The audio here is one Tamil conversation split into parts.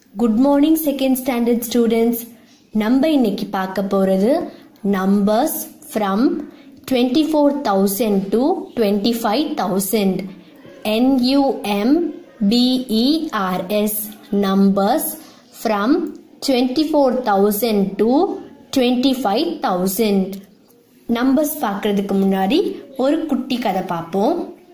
good morning second standard students நம்ம இன்னைக்கு பார்க்க போகிறது numbers from twenty four thousand to twenty five thousand N U M B E R S numbers from twenty four thousand to twenty five thousand numbers பார்க்கறதுக்கு முன்னாடி ஒரு குட்டி கதை பார்ப்போம்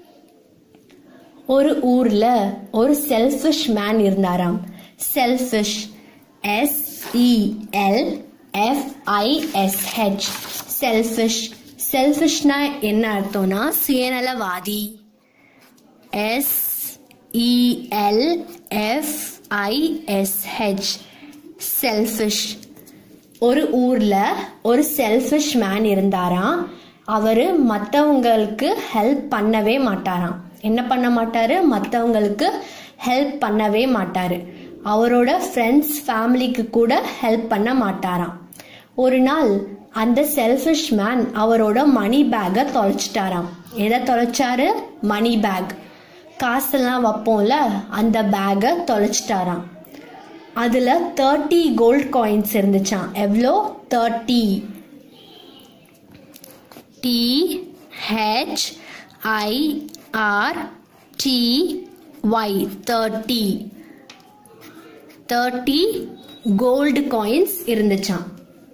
ஒரு ஊர்ல ஒரு செல்ஃபிஷ் மேன் இருந்தாராம் selfish S E L F I S H selfish செல்ஃபிஷ்னா என்ன அர்த்தம்னா சுயநலவாதி S E L F I S H selfish ஒரு ஊர்ல ஒரு செல்ஃபிஷ் மேன் இருந்தாராம் அவரு மற்றவங்களுக்கு ஹெல்ப் பண்ணவே மாட்டாராம் என்ன பண்ண மாட்டாரு மற்றவங்களுக்கு ஹெல்ப் பண்ணவே மாட்டாரு அவரோட ஃப்ரெண்ட்ஸ் ஃபேமிலிக்கு கூட ஹெல்ப் பண்ண மாட்டாராம் ஒரு நாள் அந்த செல்ஃபிஷ் மேன் அவரோட மணி பேக்கை தொலைச்சிட்டாராம் எதை தொலைச்சாரு மணி பேக் காசெல்லாம் வைப்போம்ல அந்த பேக்கை தொலைச்சிட்டாராம் அதில் தேர்ட்டி கோல்ட் காயின்ஸ் இருந்துச்சாம் எவ்வளோ thirty T H I R T Y thirty thirty gold coins இருந்துச்சாம்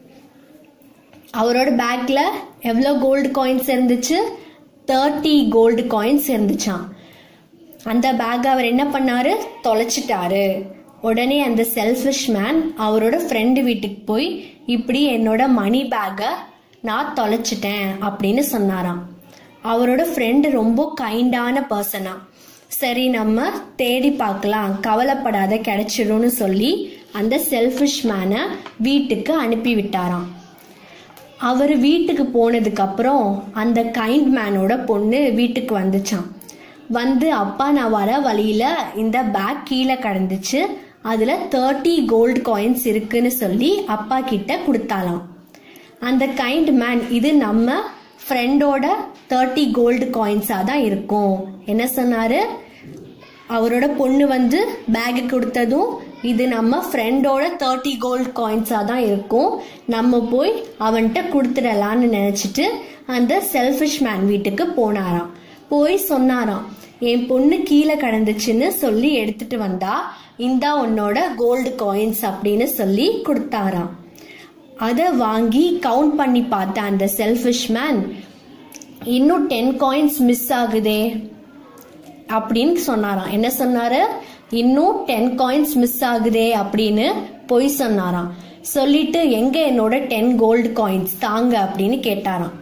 அவரோட பேக்ல எவ்வளோ கோல்டு காயின்ஸ் இருந்துச்சு தேர்ட்டி கோல்டு காயின்ஸ் இருந்துச்சாம் அந்த பேக் அவர் என்ன பண்ணாரு தொலைச்சிட்டாரு உடனே அந்த செல்ஃபிஷ் மேன் அவரோட ஃப்ரெண்டு வீட்டுக்கு போய் இப்படி என்னோட மணி பேக்கை நான் தொலைச்சிட்டேன் அப்படின்னு சொன்னாராம் அவரோட ஃப்ரெண்டு ரொம்ப கைண்டான பர்சனா சரி நம்ம தேடி பார்க்கலாம் கவலைப்படாத கிடைச்சிடும்னு சொல்லி அந்த செல்ஃபிஷ் மேனை வீட்டுக்கு அனுப்பி விட்டாராம் அவர் வீட்டுக்கு போனதுக்கு அப்புறம் அந்த கைண்ட் மேனோட பொண்ணு வீட்டுக்கு வந்துச்சான் வந்து அப்பா நான் வர வழியில இந்த பேக் கீழே கடந்துச்சு அதுல தேர்ட்டி கோல்டு காயின்ஸ் இருக்குன்னு சொல்லி அப்பா கிட்ட கொடுத்தாலாம் அந்த கைண்ட் மேன் இது நம்ம ஃப்ரெண்டோட தேர்ட்டி கோல்டு காயின்ஸாக தான் இருக்கும் என்ன சொன்னாரு அவரோட பொண்ணு வந்து பேக்கு கொடுத்ததும் இது நம்ம ஃப்ரெண்டோட தேர்ட்டி கோல்டு காயின்ஸாக தான் இருக்கும் நம்ம போய் அவன்கிட்ட கொடுத்துடலான்னு நினச்சிட்டு அந்த செல்ஃபிஷ் மேன் வீட்டுக்கு போனாராம் போய் சொன்னாராம் என் பொண்ணு கீழே கடந்துச்சுன்னு சொல்லி எடுத்துட்டு வந்தா இந்தா உன்னோட கோல்டு காயின்ஸ் அப்படின்னு சொல்லி கொடுத்தாராம் அதை வாங்கி கவுண்ட் பண்ணி பார்த்த அந்த செல்ஃபிஷ் மேன் இன்னும் டென் காயின்ஸ் மிஸ் ஆகுதே அப்படின்னு சொன்னாராம் என்ன சொன்னாரு இன்னும் டென் காயின்ஸ் மிஸ் ஆகுதே அப்படின்னு பொய் சொன்னாராம் சொல்லிட்டு எங்க என்னோட டென் கோல்டு காயின்ஸ் தாங்க அப்படின்னு கேட்டாராம்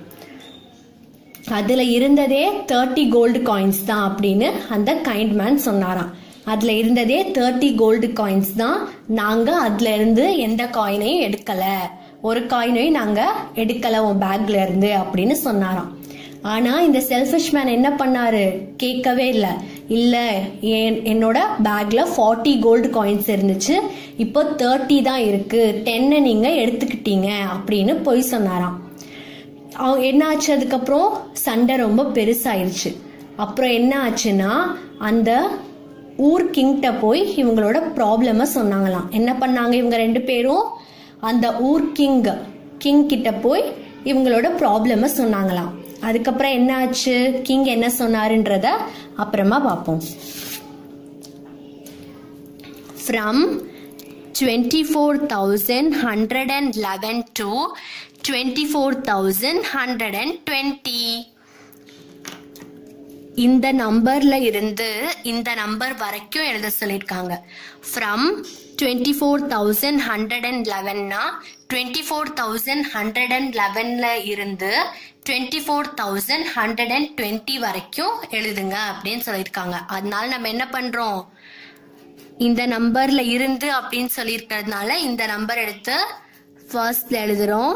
அதுல இருந்ததே தேர்ட்டி கோல்டு காயின்ஸ் தான் அப்படின்னு அந்த கைண்ட் மேன் சொன்னாராம் அதுல இருந்ததே தேர்ட்டி கோல்டு காயின்ஸ் தான் நாங்க அதுல இருந்து எந்த காயினையும் எடுக்கல ஒரு காயினையும் நாங்க எடுக்கல உன் பேக்ல இருந்து அப்படின்னு சொன்னாராம் ஆனா இந்த செல்ஃபிஷ் மேன் என்ன பண்ணாரு கேட்கவே இல்லை இல்ல என்னோட பேக்ல ஃபார்ட்டி கோல்டு காயின்ஸ் இருந்துச்சு இப்போ தேர்ட்டி தான் இருக்கு டென்னை நீங்க எடுத்துக்கிட்டீங்க அப்படின்னு பொய் சொன்னாராம் என்ன ஆச்சு அதுக்கப்புறம் சண்டை ரொம்ப பெருசாயிருச்சு அப்புறம் என்ன ஆச்சுன்னா அந்த ஊர் கிங்கிட்ட போய் இவங்களோட ப்ராப்ளம சொன்னாங்களாம் என்ன பண்ணாங்க இவங்க ரெண்டு பேரும் அந்த ஊர் கிங் கிங் கிட்ட போய் இவங்களோட ப்ராப்ளம சொன்னாங்களாம் அதுக்கப்புறம் என்ன ஆச்சு கிங் என்ன சொன்னாருன்றத அப்புறமா பார்ப்போம் from twenty four thousand hundred and eleven to twenty four thousand hundred and twenty இந்த நம்பர்ல இருந்து இந்த நம்பர் வரைக்கும் எழுத சொல்லியிருக்காங்க from twenty four thousand hundred and லெவன்னா twenty four thousand hundred and லெவன்ல இருந்து twenty four thousand hundred and twenty வரைக்கும் எழுதுங்க அப்படின்னு சொல்லியிருக்காங்க அதனால நம்ம என்ன பண்றோம் இந்த நம்பர்ல இருந்து அப்படின்னு சொல்லியிருக்கிறதுனால இந்த நம்பர் எடுத்து ஃபர்ஸ்ட்ல எழுதுறோம்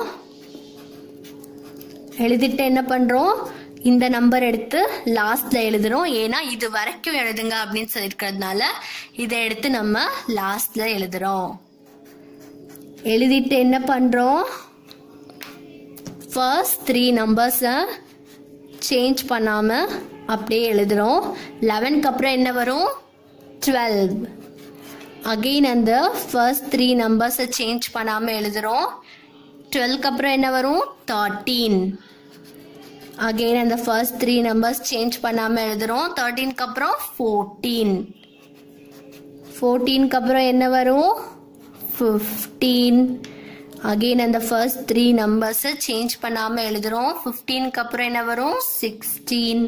எழுதிட்டு என்ன பண்றோம் இந்த நம்பர் எடுத்து லாஸ்ட்ல எழுதுறோம் ஏன்னா இது வரைக்கும் எழுதுங்க அப்படின்னு சொல்லியிருக்கிறதுனால இதை எடுத்து நம்ம லாஸ்ட்ல எழுதுறோம் எழுதிட்டு என்ன பண்றோம் ஃபர்ஸ்ட் த்ரீ நம்பர்ஸை சேஞ்ச் பண்ணாமல் அப்படியே எழுதுகிறோம் லெவனுக்கு அப்புறம் என்ன வரும் டுவெல் அகெயின் அந்த ஃபர்ஸ்ட் த்ரீ நம்பர்ஸை சேஞ்ச் பண்ணாமல் எழுதுகிறோம் டுவெல்க்கு அப்புறம் என்ன வரும் தேர்ட்டீன் அகெயின் அந்த ஃபர்ஸ்ட் த்ரீ நம்பர்ஸ் சேஞ்ச் பண்ணாமல் எழுதுகிறோம் தேர்ட்டீன்க்கு அப்புறம் ஃபோர்டீன் ஃபோர்டீன்க்கு அப்புறம் என்ன வரும் ஃபிஃப்டீன் அகெயின் அந்த ஃபர்ஸ்ட் த்ரீ நம்பர்ஸை சேஞ்ச் பண்ணாமல் எழுதுகிறோம் ஃபிஃப்டீனுக்கு அப்புறம் என்ன வரும் சிக்ஸ்டீன்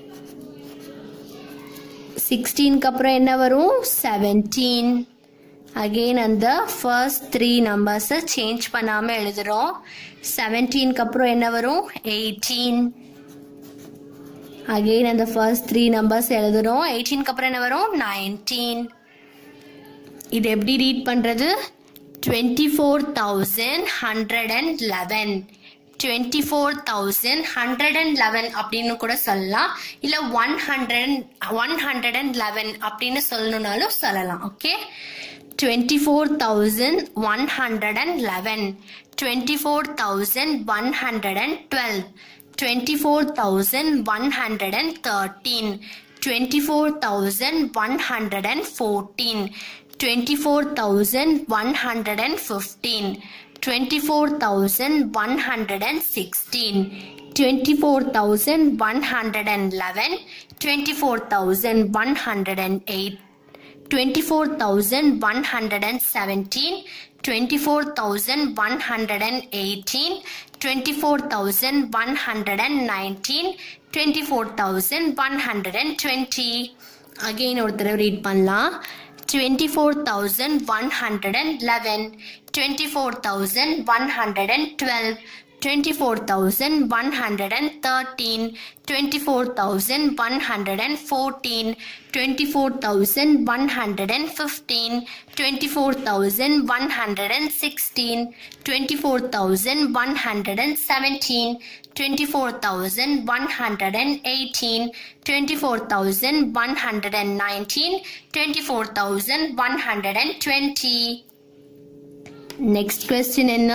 சிக்ஸ்டீனுக்கு அப்புறம் என்ன வரும் செவன்டீன் அகெயின் அந்த ஃபர்ஸ்ட் த்ரீ நம்பர்ஸை சேஞ்ச் பண்ணாமல் எழுதுகிறோம் செவன்டீனுக்கு அப்புறம் என்ன வரும் எயிட்டீன் அகெயின் அந்த ஃபர்ஸ்ட் த்ரீ நம்பர்ஸ் எழுதுகிறோம் எயிட்டீனுக்கு அப்புறம் என்ன வரும் நைன்டீன் இது எப்படி ரீட் பண்ணுறது twenty four thousand hundred and eleven twenty four thousand hundred and eleven அப்படின்னு கூட சொல்லலாம் இல்லை one hundred one hundred and eleven அப்படின்னு சொல்லணும்னாலும் சொல்லலாம் okay twenty four thousand one hundred and eleven twenty four thousand one hundred and twelve twenty four thousand one hundred and thirteen twenty four thousand one hundred and fourteen twenty four thousand one hundred and fifteen twenty four thousand one hundred and sixteen twenty four thousand one hundred and eleven twenty four thousand one hundred and eight twenty four thousand one hundred and seventeen twenty four thousand one hundred and eighteen twenty four thousand one hundred and nineteen twenty four thousand one hundred and twenty again ஒரு தடவை ரீட் பண்ணலாம் twenty four thousand one hundred and eleven twenty four thousand one hundred and twelve twenty four thousand one hundred and thirteen twenty four thousand one hundred and fourteen twenty four thousand one hundred and fifteen twenty four thousand one hundred and sixteen twenty four thousand one hundred and seventeen twenty four thousand one hundred and eighteen twenty four thousand one hundred and nineteen twenty four thousand one hundred and twenty next question என்ன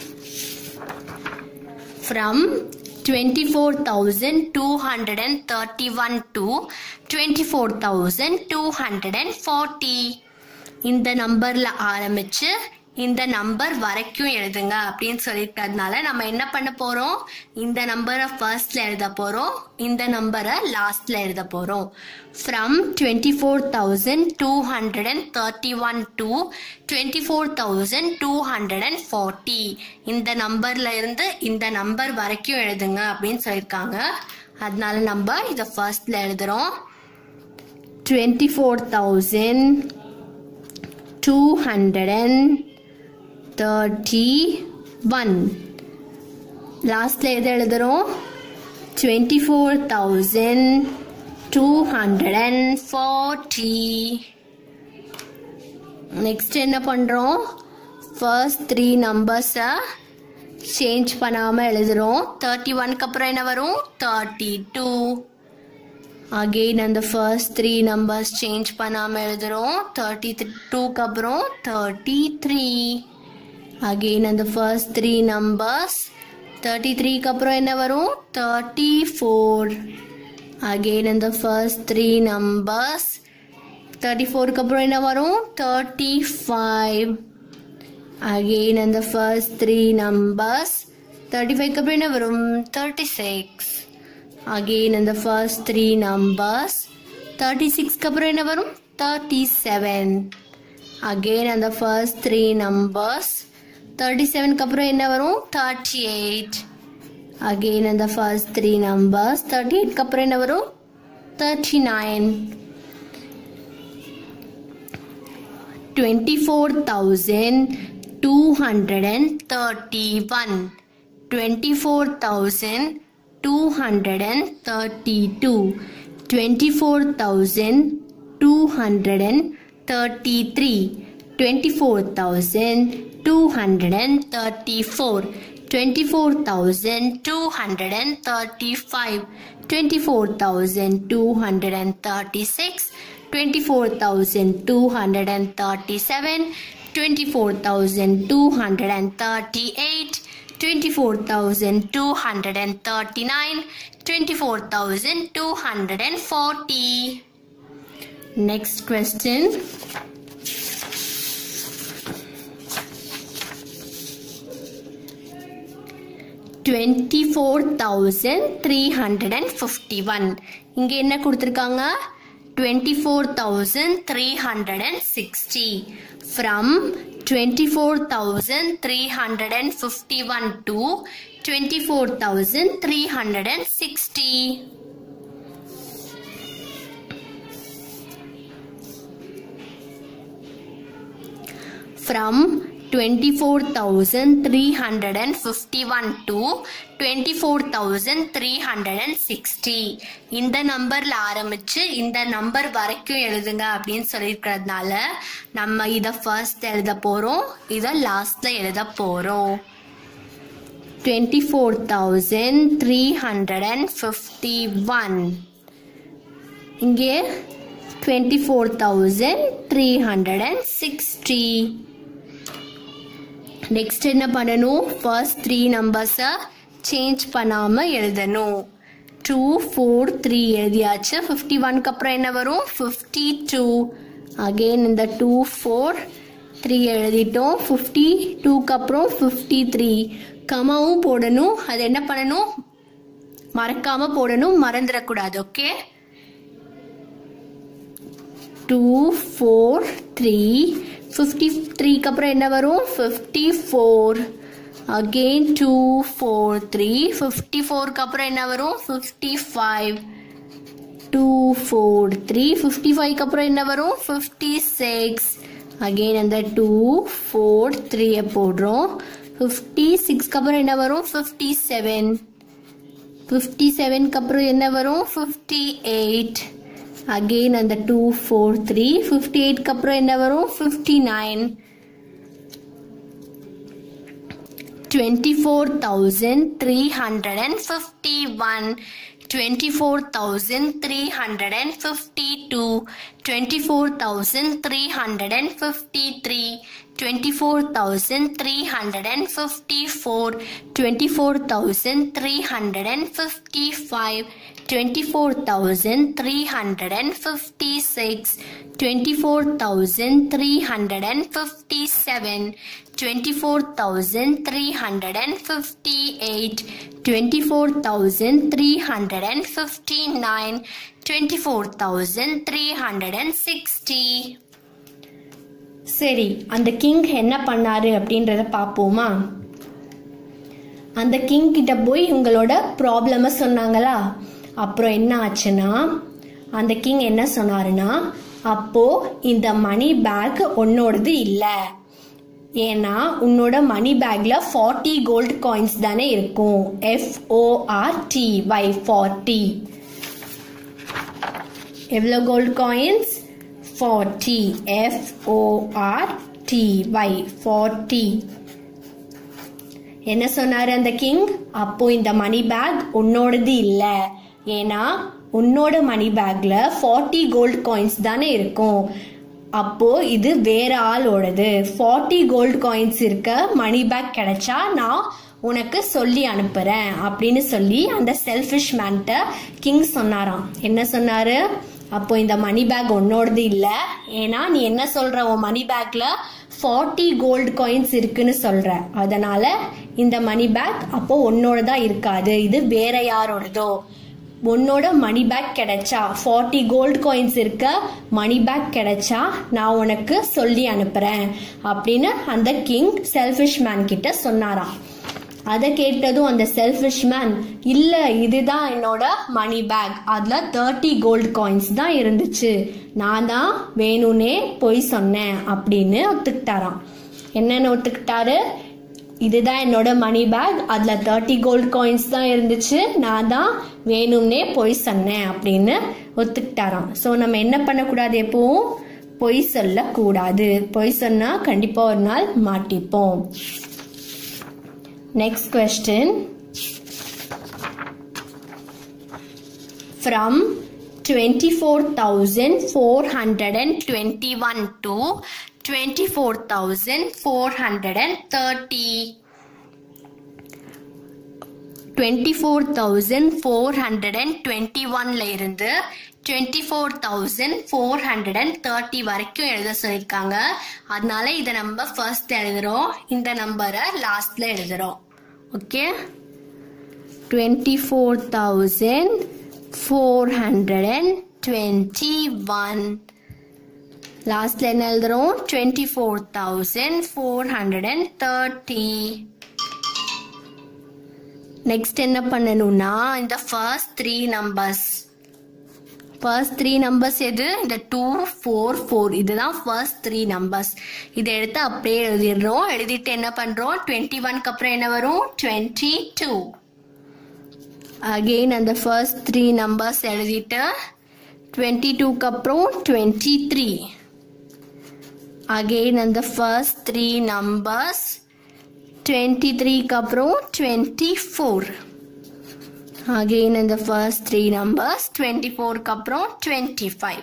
from 24,231 to 24,240 இந்த நம்பர்ல ஆரம்பிச்சு இந்த நம்பர் வரைக்கும் எழுதுங்க அப்படின்னு சொல்லிட்டதுனால நம்ம என்ன பண்ண போறோம் இந்த நம்பரை ஃபர்ஸ்ட்ல எழுத போறோம் இந்த நம்பரை லாஸ்ட்ல எழுத போறோம் from twenty four thousand two hundred and thirty one to twenty four thousand two hundred and forty இந்த நம்பர்ல இருந்து இந்த நம்பர் வரைக்கும் எழுதுங்க அப்படின்னு சொல்லியிருக்காங்க அதனால நம்ம இதை ஃபர்ஸ்ட்ல எழுதுறோம் twenty four thousand two hundred and thirty one லாஸ்ட்ல எது எழுதுறோம் twenty four thousand two hundred and forty next என்ன பண்ணுறோம் ஃபர்ஸ்ட் த்ரீ நம்பர்ஸை சேஞ்ச் பண்ணாமல் எழுதுகிறோம் தேர்ட்டி ஒன்க்கு அப்புறம் என்ன வரும் தேர்ட்டி டூ அகெயின் அந்த ஃபர்ஸ்ட் த்ரீ நம்பர்ஸ் சேஞ்ச் பண்ணாமல் எழுதுகிறோம் தேர்ட்டி டூக்கு அப்புறம் தேர்ட்டி த்ரீ அகெயின் அந்த ஃபர்ஸ்ட் த்ரீ நம்பர்ஸ் தேர்ட்டி த்ரீக்கு அப்புறம் என்ன வரும் தேர்ட்டி ஃபோர் அகெயின் அந்த ஃபர்ஸ்ட் த்ரீ நம்பர்ஸ் தேர்ட்டி ஃபோருக்கு அப்புறம் என்ன வரும் தேர்ட்டி ஃபைவ் அகெயின் அந்த ஃபர்ஸ்ட் த்ரீ நம்பர்ஸ் தேர்ட்டி ஃபைவ்க்கு அப்புறம் என்ன வரும் தேர்ட்டி சிக்ஸ் அகெயின் அந்த ஃபர்ஸ்ட் த்ரீ நம்பர்ஸ் தேர்ட்டி சிக்ஸ்க்கு அப்புறம் என்ன வரும் தேர்ட்டி செவன் அகெயின் அந்த ஃபர்ஸ்ட் த்ரீ நம்பர்ஸ் தேர்ட்டி செவனுக்கு அப்புறம் என்ன வரும் தேர்ட்டி எயிட் அகெயின் அந்த ஃபர்ஸ்ட் த்ரீ நம்பர்ஸ் தேர்ட்டி எயிட்க்கு அப்புறம் என்ன வரும் thirty nine twenty four thousand two hundred and thirty one twenty four thousand two hundred and thirty two twenty four thousand two hundred and thirty three twenty four thousand two hundred and thirty four twenty four thousand two hundred and thirty five twenty four thousand two hundred and thirty six twenty four thousand two hundred and thirty seven twenty four thousand two hundred and thirty eight twenty four thousand two hundred and thirty nine twenty four thousand two hundred and forty next question twenty four thousand three hundred and fifty one இங்கே என்ன கொடுத்துருக்காங்க twenty four thousand three hundred and sixty from twenty four thousand three hundred and fifty one to twenty four thousand three hundred and sixty from 24,351 to 24,360 இந்த நம்பர்ல ஆரம்பிச்சு இந்த நம்பர் வரைக்கும் எழுதுங்க அப்படின்னு சொல்லியிருக்கிறதுனால நம்ம இத ஃபர்ஸ்ட் எழுத போறோம் இத லாஸ்ட்ல எழுத போறோம் 24,351 இங்கே 24,360 நெக்ஸ்ட் என்ன பண்ணணும் ஃபர்ஸ்ட் த்ரீ நம்பர்ஸை சேஞ்ச் பண்ணாமல் எழுதணும் டூ ஃபோர் த்ரீ எழுதியாச்சு ஃபிஃப்டி ஒன்க்கு அப்புறம் என்ன வரும் ஃபிஃப்டி டூ அகெயின் இந்த டூ ஃபோர் த்ரீ எழுதிட்டோம் ஃபிஃப்டி டூக்கு அப்புறம் ஃபிஃப்டி த்ரீ கமாவும் போடணும் அது என்ன பண்ணணும் மறக்காம போடணும் மறந்துடக்கூடாது okay two four three fifty த்ரீக்கு அப்புறம் என்ன வரும் fifty four again two four three fifty ஃபோருக்கு அப்புறம் என்ன வரும் fifty five two four three fifty ஃபைவ்க்கு அப்புறம் என்ன வரும் ஃபிஃப்டி சிக்ஸ் அகெயின் அந்த டூ ஃபோர் த்ரீயை போடுறோம் ஃபிஃப்டி சிக்ஸ்க்கு அப்புறம் என்ன வரும் ஃபிஃப்டி செவன் ஃபிஃப்டி செவன்க்கு அப்புறம் என்ன வரும் ஃபிஃப்டி எயிட் அகெயின் அந்த டூ ஃபோர் த்ரீ ஃபிஃப்டி எயிட்க்கு அப்புறம் என்ன வரும் fifty nine twenty four thousand three hundred and fifty one twenty four thousand three hundred and fifty two twenty four thousand three hundred and fifty three twenty four thousand three hundred and fifty four twenty four thousand three hundred and fifty five twenty four thousand three hundred and fifty six twenty four thousand three hundred and fifty seven twenty four thousand three hundred and fifty eight twenty four thousand three hundred and fifty nine twenty four thousand three hundred and sixty சரி அந்த கிங் என்ன பண்ணாரு அப்படின்றத பார்ப்போமா அந்த கிங் கிட்ட போய் உங்களோட ப்ராப்ளம சொன்னாங்களா அப்புறம் என்ன ஆச்சுன்னா அந்த கிங் என்ன சொன்னாருன்னா அப்போ இந்த மணி பேக் உன்னோடது இல்லை ஏன்னா உன்னோட மணி பேக்ல ஃபார்ட்டி கோல்டு காயின்ஸ் தானே இருக்கும் எஃப்ஓஆர் டி ஒய் ஃபார்ட்டி எவ்வளோ gold coins forty F O R T Y forty என்ன சொன்னாரு அந்த கிங் அப்போ இந்த மணி பேக் உன்னோடது இல்லை ஏன்னா உன்னோட மணி பேக்ல ஃபார்ட்டி கோல்டு காயின்ஸ் தானே இருக்கும் அப்போ இது வேற ஆளோடது ஃபார்ட்டி கோல்டு காயின்ஸ் இருக்க மணி பேக் கிடைச்சா நான் உனக்கு சொல்லி அனுப்புறேன் அப்படின்னு சொல்லி அந்த செல்ஃபிஷ் மேன்ட்ட கிங் சொன்னாராம் என்ன சொன்னாரு அப்போ இந்த மணி பேக் உன்னோடது இல்லை ஏன்னா நீ என்ன சொல்ற உன் மணி பேக்ல ஃபார்ட்டி கோல்டு காயின்ஸ் இருக்குன்னு சொல்ற அதனால இந்த மணி பேக் அப்போ உன்னோடதா இருக்காது இது வேற யாரோடதோ உன்னோட மணி பேக் கிடைச்சா ஃபார்ட்டி கோல்டு காயின்ஸ் இருக்க மணி பேக் கிடைச்சா நான் உனக்கு சொல்லி அனுப்புறேன் அப்படின்னு அந்த கிங் செல்ஃபிஷ் மேன் கிட்ட சொன்னாராம் அதை கேட்டதும் அந்த செல்ஃபிஷ் மேன் இல்ல இதுதான் என்னோட மணி பேக் அதுல தேர்ட்டி கோல்டு காயின்ஸ் தான் இருந்துச்சு நான் தான் வேணும்னே போய் சொன்னேன் அப்படின்னு ஒத்துக்கிட்டாராம் என்னன்னு ஒத்துக்கிட்டாரு இதுதான் என்னோட மணி பேக் அதுல தேர்ட்டி கோல்டு காயின்ஸ் தான் இருந்துச்சு நான் தான் வேணும்னே பொய் சொன்னேன் அப்படின்னு ஒத்துக்கிட்டாராம் ஸோ நம்ம என்ன பண்ணக்கூடாது எப்பவும் பொய் சொல்லக்கூடாது பொய் சொன்னா கண்டிப்பா ஒரு நாள் மாட்டிப்போம் நெக்ஸ்ட் கொஸ்டின் ஃப்ரம் 24,421 to 24,430 24,421ல இருந்து 24,430 வரைக்கும் எழுத சொல்லியிருக்காங்க அதனால இதை நம்ம ஃபர்ஸ்ட் எழுதுறோம் இந்த நம்பரை லாஸ்ட்ல எழுதுறோம் okay twenty four thousand four hundred and twenty one லாஸ்ட்ல என்ன எழுதுறோம் twenty four thousand four hundred and thirty next என்ன பண்ணணும்னா இந்த first three numbers first three numbers எது இந்த டூ ஃபோர் ஃபோர் இதுதான் ஃபர்ஸ்ட் த்ரீ நம்பர்ஸ் இதை எடுத்து அப்படியே எழுதிடுறோம் எழுதிட்டு என்ன பண்ணுறோம் டுவெண்ட்டி ஒன்க்கு அப்புறம் என்ன வரும் டுவெண்ட்டி டூ அகெயின் அந்த ஃபர்ஸ்ட் த்ரீ நம்பர்ஸ் எழுதிட்டு டுவெண்ட்டி டூக்கு அப்புறம் டுவெண்ட்டி த்ரீ அகெயின் அந்த ஃபர்ஸ்ட் த்ரீ நம்பர்ஸ் டுவெண்ட்டி த்ரீக்கு அப்புறம் டுவெண்ட்டி ஃபோர் அகெயின் இந்த ஃபர்ஸ்ட் த்ரீ நம்பர்ஸ் டுவெண்ட்டி ஃபோருக்கு அப்புறம் டுவெண்ட்டி ஃபைவ்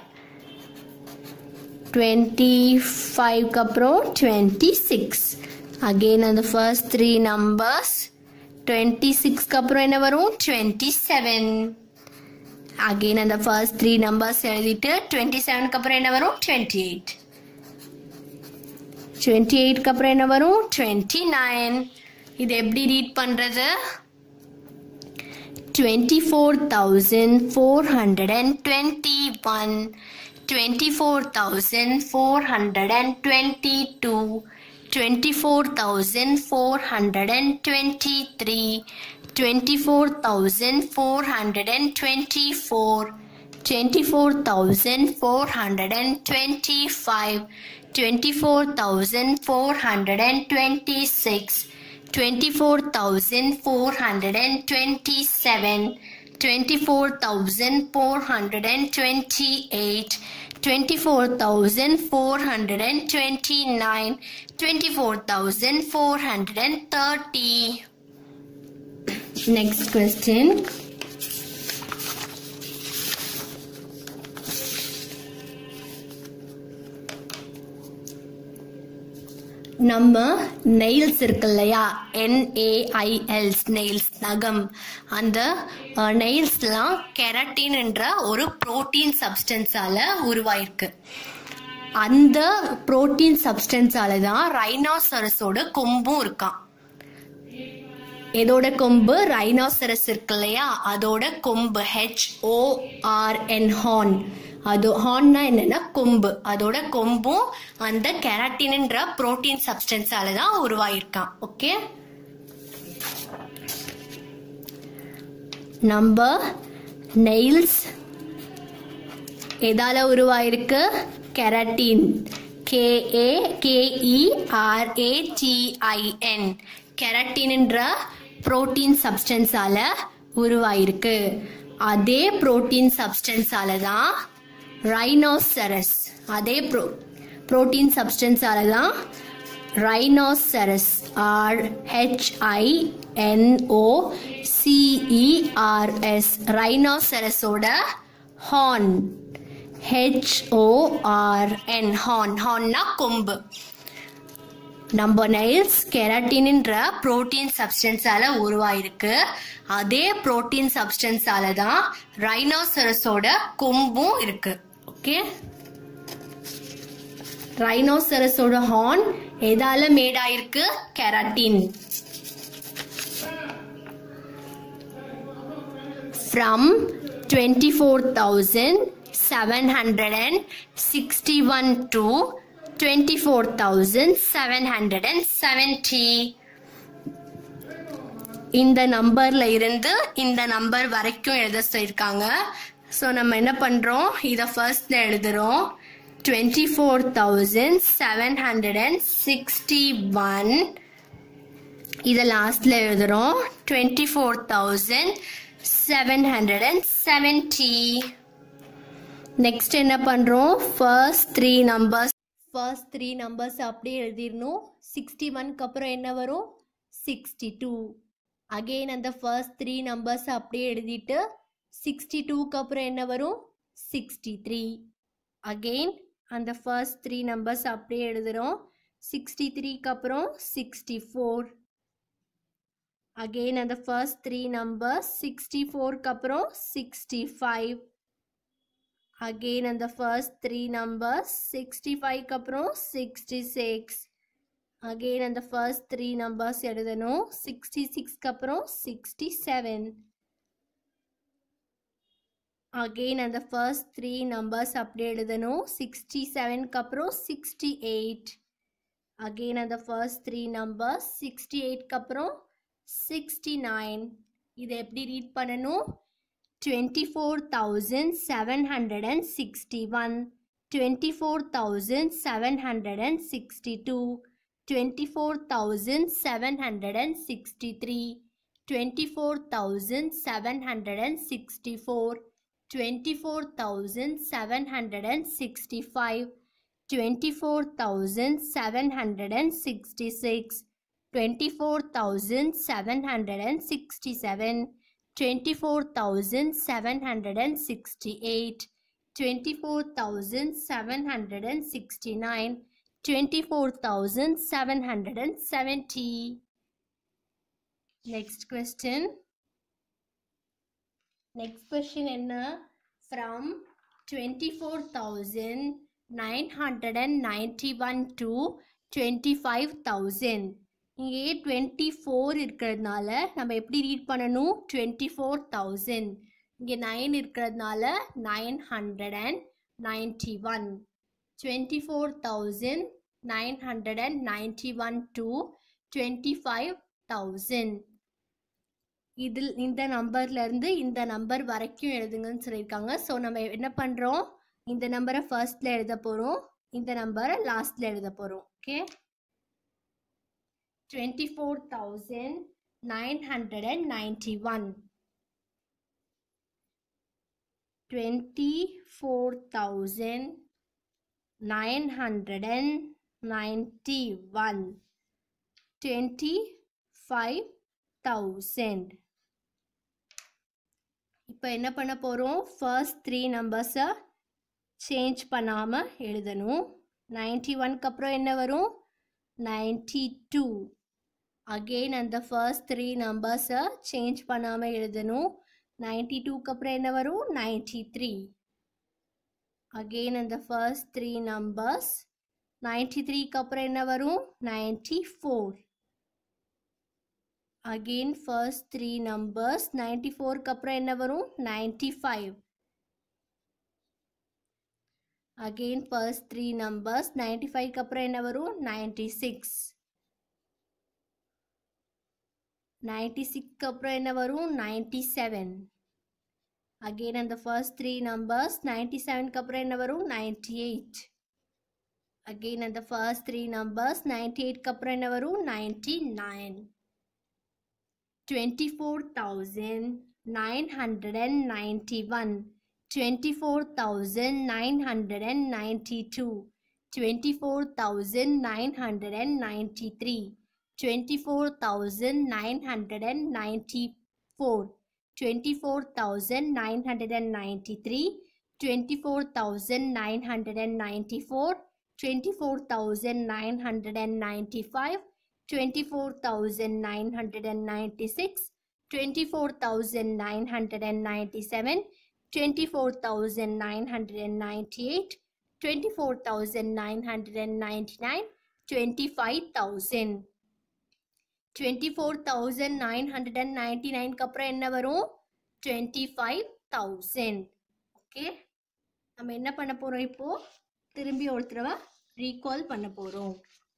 டுவெண்ட்டி ஃபைவ்க்கு அப்புறம் டுவெண்ட்டி சிக்ஸ் அகெயின் அந்த ஃபர்ஸ்ட் த்ரீ நம்பர்ஸ் டுவெண்ட்டி சிக்ஸ்க்கு அப்புறம் என்ன வரும் டுவெண்ட்டி செவன் அகெயின் அந்த ஃபர்ஸ்ட் த்ரீ நம்பர்ஸ் எழுதிட்டு டுவெண்ட்டி செவனுக்கு அப்புறம் என்ன வரும் டுவெண்ட்டி எயிட் டுவெண்ட்டி எயிட்க்கு அப்புறம் என்ன வரும் டுவெண்ட்டி நைன் இது எப்படி ரீட் பண்ணுறது twenty four thousand four hundred and twenty one twenty four thousand four hundred and twenty two twenty four thousand four hundred and twenty three twenty four thousand four hundred and twenty four twenty four thousand four hundred and twenty five twenty four thousand four hundred and twenty six 24,427 24,428 24,429 24,430 next question நம்ம நெயில்ஸ் இருக்கு இல்லையா என்ஏஐஎல்ஸ் நெயில்ஸ் நகம் அந்த நெயில்ஸ்லாம் கெரட்டின் என்ற ஒரு புரோட்டீன் சப்ஸ்டன்ஸால உருவாயிருக்கு அந்த புரோட்டீன் சப்ஸ்டன்ஸால தான் ரைனாசரஸோட கொம்பும் இருக்கான் எதோட கொம்பு ரைனாசரஸ் இருக்கு இல்லையா அதோட கொம்பு H O R N horn அது ஹார்ன்னா என்னன்னா கொம்பு அதோட கொம்பும் அந்த கெராட்டின்ன்ற புரோட்டீன் சப்ஸ்டன்ஸால தான் உருவாயிருக்கான் ஓகே நம்ம நெயில்ஸ் எதால உருவாயிருக்கு கெராட்டின் கேஏ கேஇஆர்ஏடிஐஎன் கெராட்டின்ன்ற புரோட்டீன் சப்ஸ்டன்ஸால உருவாயிருக்கு அதே புரோட்டீன் சப்ஸ்டன்ஸால தான் ரைனோசரஸ் அதே ப்ரோ புரோட்டீன் சப்ஸ்டன்ஸால தான் ரைனோசரஸ் ஆர் ஹெச்ஐஎன்ஓ சிஇஆர்எஸ் ரைனோசரஸோட ஹார்ன் ஹெச்ஓஆர்என் ஹார்ன் ஹார்ன்னா கொம்பு நம்ம நைல்ஸ் கெராட்டின்ன்ற புரோட்டீன் சப்ஸ்டன்ஸால உருவாயிருக்கு அதே புரோட்டீன் சப்ஸ்டன்ஸால தான் ரைனோசரஸோட கொம்பும் இருக்கு ஓகே ரைனோசரஸோட ஹார்ன் எதால மேட் ஆயிருக்கு keratin from twenty four thousand seven hundred and sixty one to twenty four thousand seven hundred and seventy இந்த நம்பர்ல இருந்து இந்த நம்பர் வரைக்கும் எழுத சொல்லியிருக்காங்க ஸோ நம்ம என்ன பண்றோம் இதை ஃபர்ஸ்ட்ல எழுதுறோம் twenty four thousand seven hundred and sixty one இதை லாஸ்ட்ல எழுதுறோம் twenty four thousand seven hundred and seventy next என்ன பண்றோம் first three numbers first three numbers அப்படியே எழுதிடணும் சிக்ஸ்டி ஒன்க்கு அப்புறம் என்ன வரும் சிக்ஸ்டி டூ அகெயின் அந்த ஃபர்ஸ்ட் த்ரீ நம்பர்ஸ் அப்படியே எழுதிட்டு சிக்ஸ்டி டூக்கு அப்புறம் என்ன வரும் சிக்ஸ்டி த்ரீ அகெயின் அந்த ஃபர்ஸ்ட் த்ரீ நம்பர்ஸ் அப்படியே எழுதுகிறோம் சிக்ஸ்டி த்ரீக்கு அப்புறம் சிக்ஸ்டி ஃபோர் அகெயின் அந்த ஃபர்ஸ்ட் த்ரீ நம்பர்ஸ் சிக்ஸ்டி ஃபோருக்கு அப்புறம் சிக்ஸ்டி ஃபைவ் அகெயின் அந்த ஃபர்ஸ்ட் த்ரீ நம்பர்ஸ் சிக்ஸ்டி ஃபைவ்க்கு அப்புறம் சிக்ஸ்டி சிக்ஸ் அகெயின் அந்த ஃபர்ஸ்ட் த்ரீ நம்பர்ஸ் எழுதணும் சிக்ஸ்டி சிக்ஸ்க்கு அப்புறம் சிக்ஸ்டி செவன் அகெயின் அந்த ஃபர்ஸ்ட் த்ரீ நம்பர்ஸ் அப்படியே எழுதணும் சிக்ஸ்டி செவனுக்கு அப்புறம் சிக்ஸ்டி எயிட் அகெயின் அந்த ஃபர்ஸ்ட் த்ரீ நம்பர்ஸ் சிக்ஸ்டி எயிட்க்கு அப்புறம் சிக்ஸ்டி நைன் இதை எப்படி ரீட் பண்ணணும் twenty four thousand seven hundred and sixty one twenty four thousand seven hundred and sixty two twenty four thousand seven hundred and sixty three twenty four thousand seven hundred and sixty four twenty four thousand seven hundred and sixty five twenty four thousand seven hundred and sixty six twenty four thousand seven hundred and sixty seven twenty four thousand seven hundred and sixty eight twenty four thousand seven hundred and sixty nine twenty four thousand seven hundred and seventy next question next question என்ன from twenty four thousand nine hundred and ninety one to twenty five thousand இங்கே டுவெண்ட்டி ஃபோர் இருக்கிறதுனால நம்ம எப்படி ரீட் பண்ணணும் டுவெண்ட்டி ஃபோர் தௌசண்ட் இங்கே நைன் இருக்கிறதுனால nine hundred and ninety one twenty four thousand nine hundred and ninety one to twenty five thousand இதில் இந்த நம்பர்லேருந்து இந்த நம்பர் வரைக்கும் எழுதுங்கன்னு சொல்லியிருக்காங்க ஸோ நம்ம என்ன பண்ணுறோம் இந்த நம்பரை ஃபர்ஸ்டில் எழுத போகிறோம் இந்த நம்பரை லாஸ்ட்டில் எழுத போகிறோம் okay twenty four thousand nine hundred and ninety one twenty four thousand nine hundred and ninety one twenty five thousand இப்போ என்ன பண்ண போகிறோம் ஃபர்ஸ்ட் த்ரீ நம்பர்ஸை சேஞ்ச் பண்ணாமல் எழுதணும் நைன்டி ஒன்க்கு அப்புறம் என்ன வரும் நைன்டி டூ அகெயின் அந்த ஃபர்ஸ்ட் த்ரீ நம்பர்ஸை சேஞ்ச் பண்ணாமல் எழுதணும் நைன்டி டூக்கு அப்புறம் என்ன வரும் நைன்டி த்ரீ அகெயின் அந்த ஃபர்ஸ்ட் த்ரீ நம்பர்ஸ் நைன்டி த்ரீக்கு அப்புறம் என்ன வரும் ninety four again first three numbers ninety ஃபோருக்கு அப்புறம் என்ன வரும் ninety five again first three numbers ninety ஃபைவ்க்கு அப்புறம் என்ன வரும் நைன்டி சிக்ஸ் நைன்டி சிக்ஸ்க்கு அப்புறம் என்ன வரும் நைன்டி செவன் அகெயின் அந்த ஃபர்ஸ்ட் த்ரீ நம்பர்ஸ் நைன்டி செவனுக்கு அப்புறம் என்ன வரும் நைன்டி எயிட் அகெயின் அந்த ஃபர்ஸ்ட் த்ரீ நம்பர்ஸ் நைன்டி எயிட்க்கு அப்புறம் என்ன வரும் ninety nine twenty four thousand nine hundred and ninety one twenty four thousand nine hundred and ninety two twenty four thousand nine hundred and ninety three twenty four thousand nine hundred and ninety four twenty four thousand nine hundred and ninety three twenty four thousand nine hundred and ninety four twenty four thousand nine hundred and ninety five twenty four thousand nine hundred and ninety six twenty four thousand nine hundred and ninety seven twenty four thousand nine hundred and ninety eight twenty four thousand nine hundred and ninety nine twenty five thousand twenty four thousand nine hundred and ninety நைன்க்கு அப்புறம் என்ன வரும் டுவெண்ட்டி ஃபைவ் தௌசண்ட் ஓகே நம்ம என்ன பண்ண போகிறோம் இப்போது திரும்பி ஒரு தடவை ரீகால் பண்ண போகிறோம்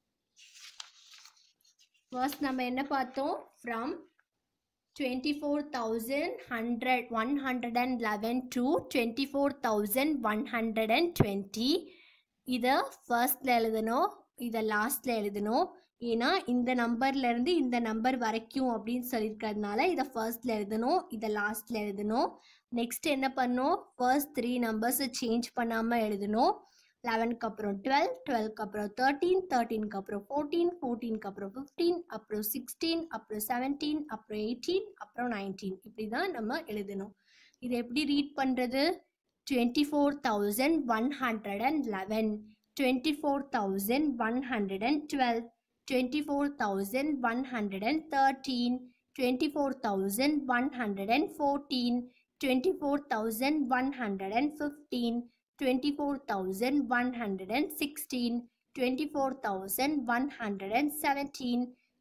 ஃபர்ஸ்ட் நம்ம என்ன பார்த்தோம் from twenty four thousand hundred one hundred and eleven to twenty four thousand one hundred and twenty இதை ஃபர்ஸ்டில் எழுதணும் இதை லாஸ்ட்டில் எழுதணும் ஏன்னா இந்த நம்பர்லேருந்து இந்த நம்பர் வரைக்கும் அப்படின்னு சொல்லியிருக்கிறதுனால இதை ஃபர்ஸ்டில் எழுதணும் இதை லாஸ்ட்டில் எழுதணும் நெக்ஸ்ட் என்ன பண்ணணும் ஃபர்ஸ்ட் த்ரீ நம்பர்ஸை சேஞ்ச் பண்ணாமல் எழுதணும் லெவனுக்கு அப்புறம் டுவெல் டுவெல்க்கு அப்புறம் தேர்ட்டீன் தேர்ட்டீனுக்கு அப்புறம் ஃபோர்டீன் ஃபோர்டீனுக்கு அப்புறம் ஃபிஃப்டீன் அப்புறம் சிக்ஸ்டீன் அப்புறம் செவன்டீன் அப்புறம் எயிட்டீன் அப்புறம் நைன்டீன் இப்படி தான் நம்ம எழுதணும் இதை எப்படி ரீட் பண்ணுறது twenty four thousand one hundred and eleven twenty four thousand one hundred and twelve twenty four thousand one hundred and thirteen twenty four thousand one hundred and fourteen twenty four thousand one hundred and fifteen 24,116, 24,117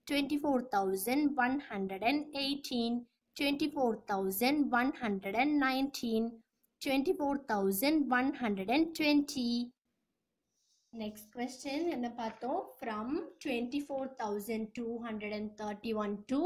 24,118 24,119 24,120 Next question என்ன பார்த்தோம் from 24,231 to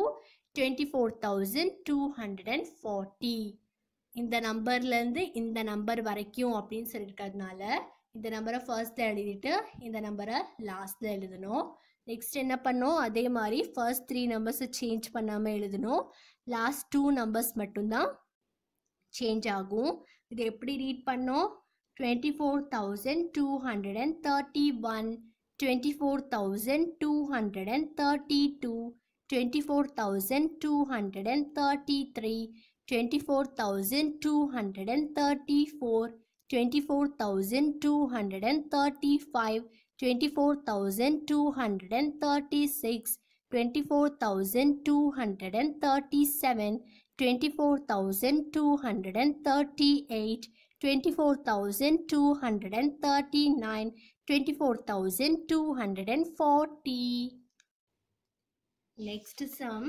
24,240 இந்த நம்பர்லேருந்து இந்த நம்பர் வரைக்கும் அப்படின்னு சொல்லியிருக்கிறதுனால இந்த நம்பரை ஃபர்ஸ்ட்ல எழுதிட்டு இந்த நம்பரை லாஸ்ட்ல எழுதணும் நெக்ஸ்ட் என்ன பண்ணோம் அதே மாதிரி ஃபர்ஸ்ட் த்ரீ நம்பர்ஸை சேஞ்ச் பண்ணாமல் எழுதணும் லாஸ்ட் டூ நம்பர்ஸ் மட்டும்தான் சேஞ்ச் ஆகும் இது எப்படி ரீட் பண்ணோம் twenty four thousand two hundred and thirty one twenty four thousand two hundred and thirty two twenty four thousand two hundred and thirty three twenty four thousand two hundred and thirty four twenty four thousand two hundred and thirty five twenty four thousand two hundred and thirty six twenty four thousand two hundred and thirty seven twenty four thousand two hundred and thirty eight twenty four thousand two hundred and thirty nine twenty four thousand two hundred and forty next sum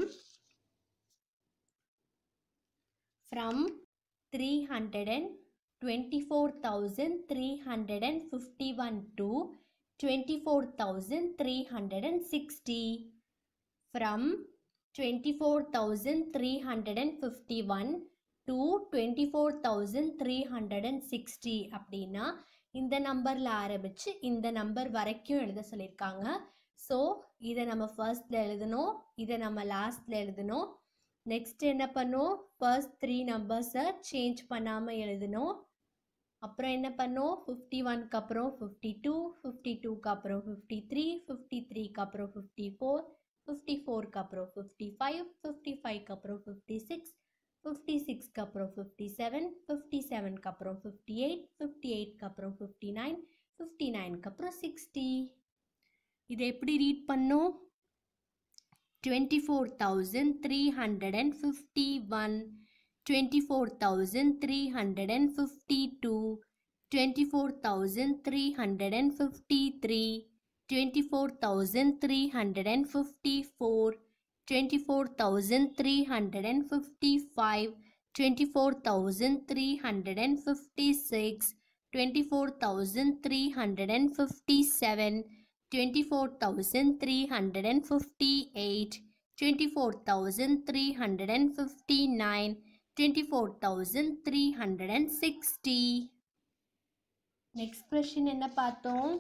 from three hundred and twenty four thousand three hundred and fifty one to twenty four thousand three hundred and sixty from twenty four thousand three hundred and fifty one to twenty four thousand three hundred and sixty அப்படின்னா இந்த நம்பரில் ஆரம்பித்து இந்த நம்பர் வரைக்கும் எழுத சொல்லியிருக்காங்க ஸோ இதை நம்ம ஃபர்ஸ்டில் எழுதணும் இதை நம்ம லாஸ்ட்டில் எழுதணும் நெக்ஸ்ட் என்ன பண்ணோம் ஃபர்ஸ்ட் த்ரீ நம்பர்ஸை சேஞ்ச் பண்ணாமல் எழுதணும் அப்புறம் என்ன பண்ணோம் ஃபிஃப்டி ஒன்க்கு அப்புறம் ஃபிஃப்டி டூ ஃபிஃப்டி டூக்கு அப்புறம் ஃபிஃப்டி த்ரீ ஃபிஃப்டி த்ரீக்கு அப்புறம் ஃபிஃப்டி ஃபோர் ஃபிஃப்டி ஃபோருக்கு அப்புறம் ஃபிஃப்டி ஃபைவ் ஃபிஃப்டி ஃபைவ்க்கு அப்புறம் ஃபிஃப்டி சிக்ஸ் ஃபிஃப்டி சிக்ஸ்க்கு அப்புறம் ஃபிஃப்டி செவன் ஃபிஃப்டி செவனுக்கு அப்புறம் ஃபிஃப்டி எயிட் ஃபிஃப்டி எயிட்க்கு அப்புறம் ஃபிஃப்டி நைன் ஃபிஃப்டி நைனுக்கு அப்புறம் சிக்ஸ்டி இதை எப்படி ரீட் பண்ணோம் twenty four thousand three hundred and fifty one twenty four thousand three hundred and fifty two twenty four thousand three hundred and fifty three twenty four thousand three hundred and fifty four twenty four thousand three hundred and fifty five twenty four thousand three hundred and fifty six twenty four thousand three hundred and fifty seven twenty four thousand three hundred and fifty eight twenty four thousand three hundred and fifty nine twenty four thousand three hundred and sixty next question என்ன பார்த்தோம்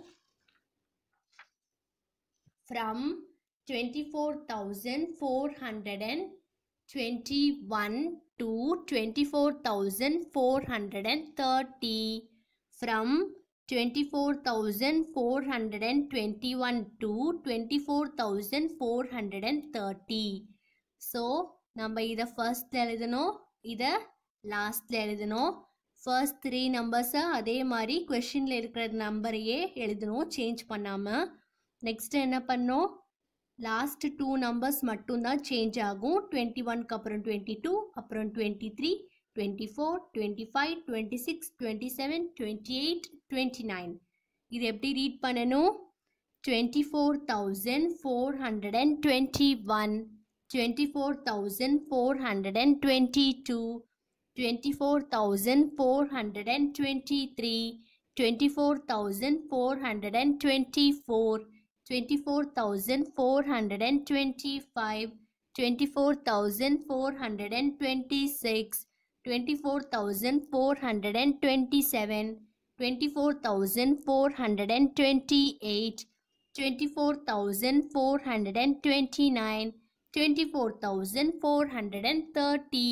from twenty four thousand four hundred and twenty one to twenty four thousand four hundred and thirty from twenty four thousand four hundred and twenty one to twenty four thousand four hundred and thirty so நம்ம இதை ஃபர்ஸ்டில் எழுதணும் இதை லாஸ்ட்டில் எழுதணும் ஃபர்ஸ்ட் த்ரீ நம்பர்ஸை அதே மாதிரி கொஷினில் இருக்கிற நம்பரையே எழுதணும் சேஞ்ச் பண்ணாமல் நெக்ஸ்ட் என்ன பண்ணோம் லாஸ்ட் டூ நம்பர்ஸ் மட்டும்தான் சேஞ்ச் ஆகும் டுவெண்ட்டி ஒன்க்கு அப்புறம் டுவெண்ட்டி டூ அப்புறம் twenty three twenty four twenty five twenty six twenty seven twenty eight twenty nine இது எப்படி ரீட் பண்ணணும் twenty four thousand four hundred and twenty one twenty four thousand four hundred and twenty two twenty four thousand four hundred and twenty three twenty four thousand four hundred and twenty four twenty four thousand four hundred and twenty five twenty four thousand four hundred and twenty six twenty four thousand four hundred and twenty seven twenty four thousand four hundred and twenty eight twenty four thousand four hundred and twenty nine twenty four thousand four hundred and thirty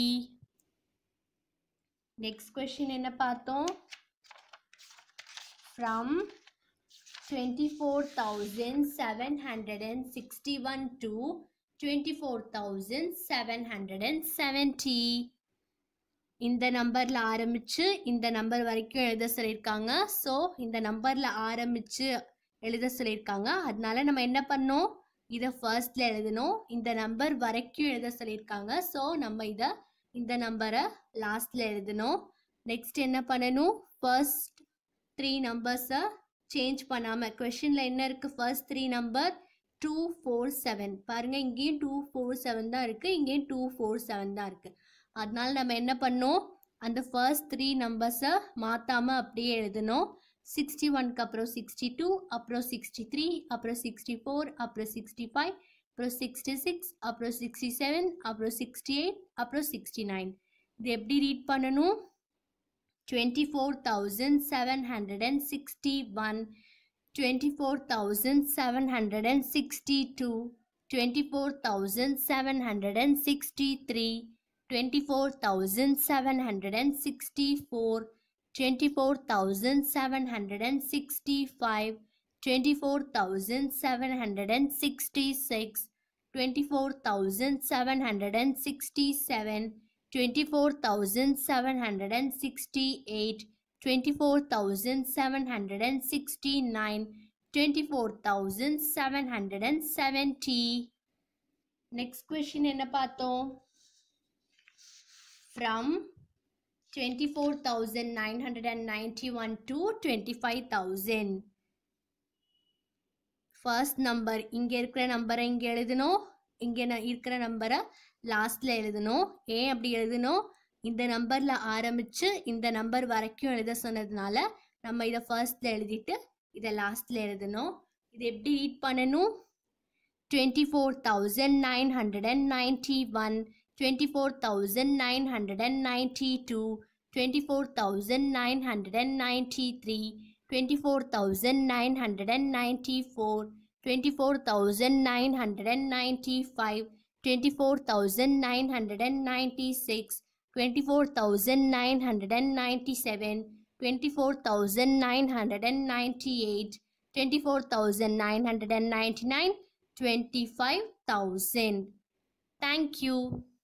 next question என்ன பார்த்தோம் from twenty four thousand seven hundred and sixty one to twenty four thousand seven hundred and seventy இந்த நம்பரில் ஆரம்பித்து இந்த நம்பர் வரைக்கும் எழுத சொல்லியிருக்காங்க ஸோ இந்த நம்பரில் ஆரம்பித்து எழுத சொல்லியிருக்காங்க அதனால நம்ம என்ன பண்ணோம் இதை ஃபர்ஸ்டில் எழுதணும் இந்த நம்பர் வரைக்கும் எழுத சொல்லியிருக்காங்க ஸோ நம்ம இதை இந்த நம்பரை லாஸ்ட்டில் எழுதணும் நெக்ஸ்ட் என்ன பண்ணணும் ஃபர்ஸ்ட் த்ரீ நம்பர்ஸை சேஞ்ச் பண்ணாமல் கொஷினில் என்ன இருக்குது first three number two four seven பாருங்கள் இங்கேயும் டூ ஃபோர் செவன் தான் இருக்குது இங்கேயும் டூ ஃபோர் செவன் தான் இருக்குது அதனால நம்ம என்ன பண்ணோம் அந்த ஃபர்ஸ்ட் த்ரீ நம்பர்ஸை மாற்றாமல் அப்படியே எழுதணும் சிக்ஸ்டி ஒன்க்கு அப்புறம் சிக்ஸ்டி டூ அப்புறம் சிக்ஸ்டி த்ரீ அப்புறம் சிக்ஸ்டி ஃபோர் அப்புறம் சிக்ஸ்டி ஃபைவ் அப்புறம் சிக்ஸ்டி சிக்ஸ் அப்புறம் சிக்ஸ்டி செவன் அப்புறம் சிக்ஸ்டி எயிட் அப்புறம் சிக்ஸ்டி நைன் இது எப்படி ரீட் பண்ணணும் twenty four thousand seven hundred and sixty one twenty four thousand seven hundred and sixty two twenty four thousand seven hundred and sixty three twenty four thousand seven hundred and sixty four twenty four thousand seven hundred and sixty five twenty four thousand seven hundred and sixty six twenty four thousand seven hundred and sixty seven twenty four thousand seven hundred and sixty eight twenty four thousand seven hundred and sixty nine twenty four thousand seven hundred and seventy next question என்ன பார்த்தோம் from twenty four thousand nine hundred and ninety one to twenty five thousand first number இங்கே இருக்கிற நம்பரை இங்கே எழுதணும் இங்கே இருக்கிற நம்பரை லாஸ்ட்டில் எழுதணும் ஏன் அப்படி எழுதணும் இந்த நம்பரில் ஆரம்பித்து இந்த நம்பர் வரைக்கும் எழுத சொன்னதுனால நம்ம இதை ஃபர்ஸ்ட்டில் எழுதிட்டு இதை லாஸ்ட்டில் எழுதணும் இது எப்படி ரீட் பண்ணணும் twenty four thousand nine hundred and ninety one twenty four thousand nine hundred and ninety two twenty four thousand nine hundred and ninety three twenty four thousand nine hundred and ninety four twenty four thousand nine hundred and ninety five twenty four thousand nine hundred and ninety six twenty four thousand nine hundred and ninety seven twenty four thousand nine hundred and ninety eight twenty four thousand nine hundred and ninety nine twenty five thousand thank you